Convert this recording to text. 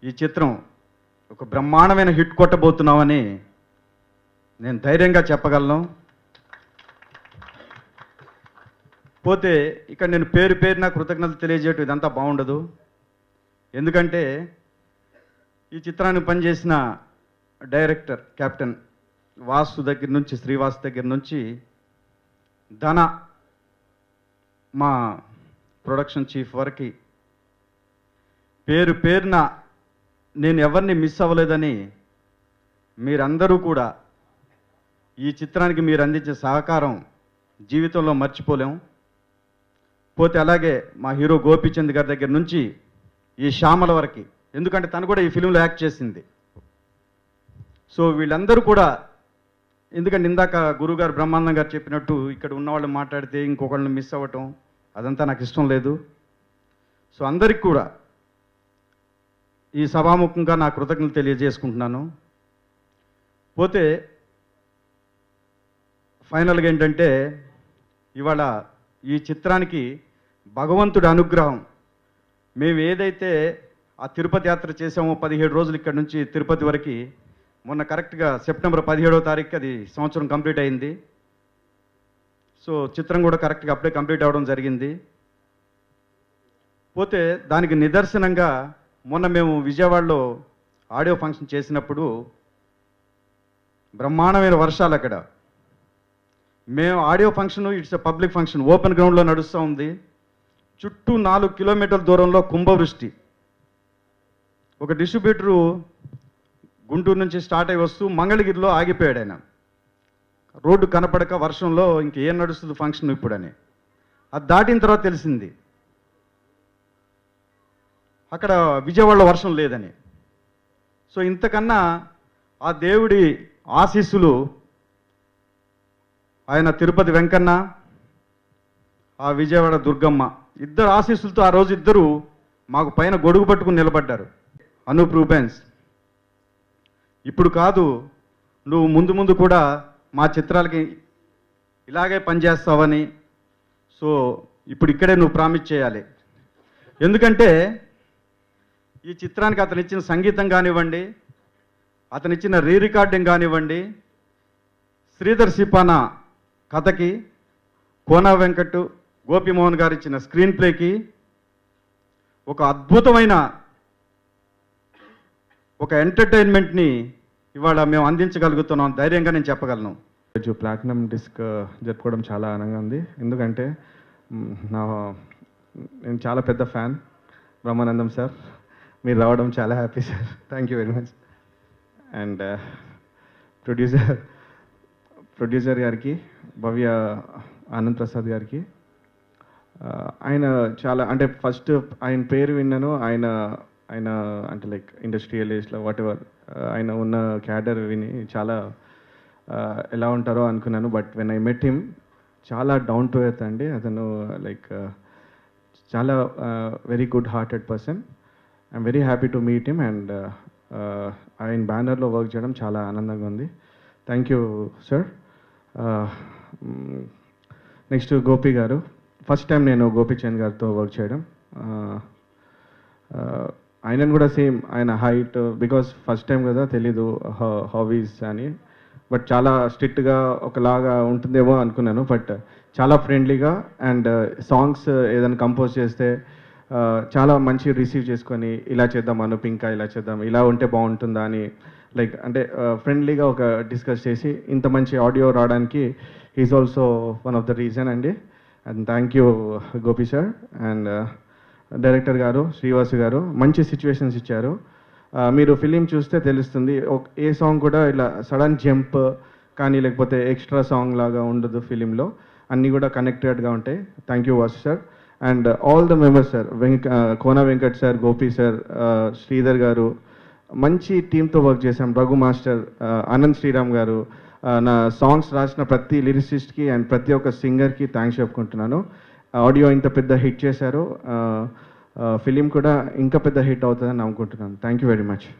ఈ చిత్రం ఒక బ్రహ్మాండమైన హిట్ కొట్టబోతున్నామని నేను ధైర్యంగా చెప్పగలను పోతే ఇక్కడ నేను పేరు పేరున కృతజ్ఞతలు తెలియజేయటం ఇదంతా బాగుండదు ఎందుకంటే ఈ చిత్రాన్ని పనిచేసిన డైరెక్టర్ కెప్టెన్ వాసు దగ్గర నుంచి శ్రీవాస్ దగ్గర నుంచి ధన మా ప్రొడక్షన్ చీఫ్ వరకు పేరు పేరున నేను ఎవరిని మిస్ అవ్వలేదని మీరందరూ కూడా ఈ చిత్రానికి మీరు అందించే సహకారం జీవితంలో మర్చిపోలేం పోతే అలాగే మా హీరో గోపీచంద్ గారి దగ్గర నుంచి ఈ శ్యామల వరకు ఎందుకంటే తను కూడా ఈ ఫిలింలో యాక్ట్ చేసింది సో వీళ్ళందరూ కూడా ఎందుకంటే ఇందాక గురుగారు బ్రహ్మానందం గారు చెప్పినట్టు ఇక్కడ ఉన్న వాళ్ళు మాట్లాడితే ఇంకొకళ్ళని మిస్ అవ్వటం అదంతా నాకు ఇష్టం లేదు సో అందరికి కూడా ఈ సభాముఖంగా నా కృతజ్ఞతలు తెలియజేసుకుంటున్నాను పోతే ఫైనల్గా ఏంటంటే ఇవాళ ఈ చిత్రానికి భగవంతుడి అనుగ్రహం మేము ఏదైతే ఆ తిరుపతి యాత్ర చేసామో పదిహేడు రోజులు ఇక్కడ నుంచి తిరుపతి వరకు మొన్న కరెక్ట్గా సెప్టెంబర్ పదిహేడవ తారీఖు అది సంవత్సరం కంప్లీట్ అయింది సో చిత్రం కూడా కరెక్ట్గా అప్పుడే కంప్లీట్ అవ్వడం జరిగింది పోతే దానికి నిదర్శనంగా మొన్న మేము విజయవాడలో ఆడియో ఫంక్షన్ చేసినప్పుడు బ్రహ్మాండమైన వర్షాలు అక్కడ మేము audio function it's public function open గ్రౌండ్లో నడుస్తూ ఉంది చుట్టూ నాలుగు కిలోమీటర్ల దూరంలో కుంభవృష్టి ఒక డిస్ట్రిబ్యూటరు గుంటూరు నుంచి స్టార్ట్ అయి వస్తూ మంగళగిరిలో ఆగిపోయాడు ఆయన రోడ్డు కనపడక వర్షంలో ఇంక ఏం నడుస్తుంది ఫంక్షన్ ఇప్పుడని అది దాటిన తర్వాత తెలిసింది అక్కడ విజయవాడలో వర్షం లేదని సో ఇంతకన్నా ఆ దేవుడి ఆశీస్సులు ఆయన తిరుపతి వెంకన్న ఆ విజయవాడ దుర్గమ్మ ఇద్దరు ఆశీస్సులతో ఆ రోజు ఇద్దరు మాకు పైన గొడుగు పట్టుకుని నిలబడ్డారు అనూప్ రూబెన్స్ ఇప్పుడు కాదు నువ్వు ముందు ముందు కూడా మా చిత్రాలకి ఇలాగే పనిచేస్తావని సో ఇప్పుడు ఇక్కడే నువ్వు ప్రామిస్ చేయాలి ఎందుకంటే ఈ చిత్రానికి అతను ఇచ్చిన సంగీతం కానివ్వండి అతను ఇచ్చిన రీ రికార్డింగ్ కానివ్వండి శ్రీధర్ సిపాన కథకి కోనా వెంకట్ గోపిమోహన్ గారు ఇచ్చిన స్క్రీన్ ప్లేకి ఒక అద్భుతమైన ఒక ఎంటర్టైన్మెంట్ని ఇవాళ మేము అందించగలుగుతున్నాం ధైర్యంగా నేను చెప్పగలను రోజు ప్లాటినం డిస్క్ జరుపుకోవడం చాలా ఆనందంగా ఉంది ఎందుకంటే మ్, నా నేను చాలా పెద్ద ఫ్యాన్ బ్రహ్మానందం సార్ మీరు రావడం చాలా happy sir thank you very much and producer producer గారికి భవ్య ఆనంద్ ప్రసాద్ గారికి ఆ, ఆయన చాలా అంటే ఫస్ట్ ఆయన పేరు విన్నాను ఆయన ఆయన అంటే లైక్ ఇండస్ట్రియలిస్ట్లో వాట్ ఎవర్ ఆయన ఉన్న క్యాడర్ విని చాలా ఆ, ఎలా ఉంటారో అనుకున్నాను but when I met him చాలా డౌన్ టు ఎర్త్ అండి అతను లైక్ చాలా very good hearted person I'm very happy to meet him and ఆయన బ్యానర్లో వర్క్ చేయడం చాలా ఆనందంగా ఉంది thank you sir next Gopi గారు ఫస్ట్ టైం నేను గోపీచంద్ గారితో వర్క్ చేయడం ఆయనను కూడా సేమ్ ఆయన హైట్ బికాస్ ఫస్ట్ టైం కదా తెలీదు హాబీస్ అని బట్ చాలా స్ట్రిక్ట్గా ఒకలాగా ఉంటుందేమో అనుకున్నాను బట్ చాలా ఫ్రెండ్లీగా అండ్ సాంగ్స్ ఏదైనా కంపోజ్ చేస్తే ఆ, చాలా మంచి రిసీవ్ చేసుకొని ఇలా చేద్దాం అనుపు ఇంకా ఇలా చేద్దాం ఇలా ఉంటే బాగుంటుందా అని లైక్ అంటే ఫ్రెండ్లీగా ఒక డిస్కస్ చేసి ఇంత మంచి ఆడియో రావడానికి is also one of the reason అండి and thank you Gopi sir and director గారు శ్రీవాసు గారు మంచి సిచ్యువేషన్స్ ఇచ్చారు ఆ, మీరు ఫిలిం చూస్తే తెలుస్తుంది ఒక- ఏ సాంగ్ కూడా ఇలా సడన్ జంప్ కానీ లేకపోతే ఎక్స్ట్రా సాంగ్ లాగా ఉండదు ఫిలింలో అన్నీ కూడా కనెక్టెడ్గా ఉంటాయి thank you Vasu sir and all the members sir వెంక కోన వెంకట్ సార్ గోపి సార్ శ్రీధర్ గారు మంచి టీంతో వర్క్ చేశాం రఘు మాస్టర్ ఆ, ఆనంద్ శ్రీరామ్ గారు ఆ, నా సాంగ్స్ రాసిన ప్రతి లిరిసిస్ట్కి అండ్ ప్రతి ఒక్క సింగర్కి థ్యాంక్స్ చెప్పుకుంటున్నాను ఆడియో ఇంత పెద్ద హిట్ చేశారు ఫిలిం కూడా ఇంకా పెద్ద హిట్ అవుతుందని అనుకుంటున్నాను థ్యాంక్ యూ వెరీ మచ్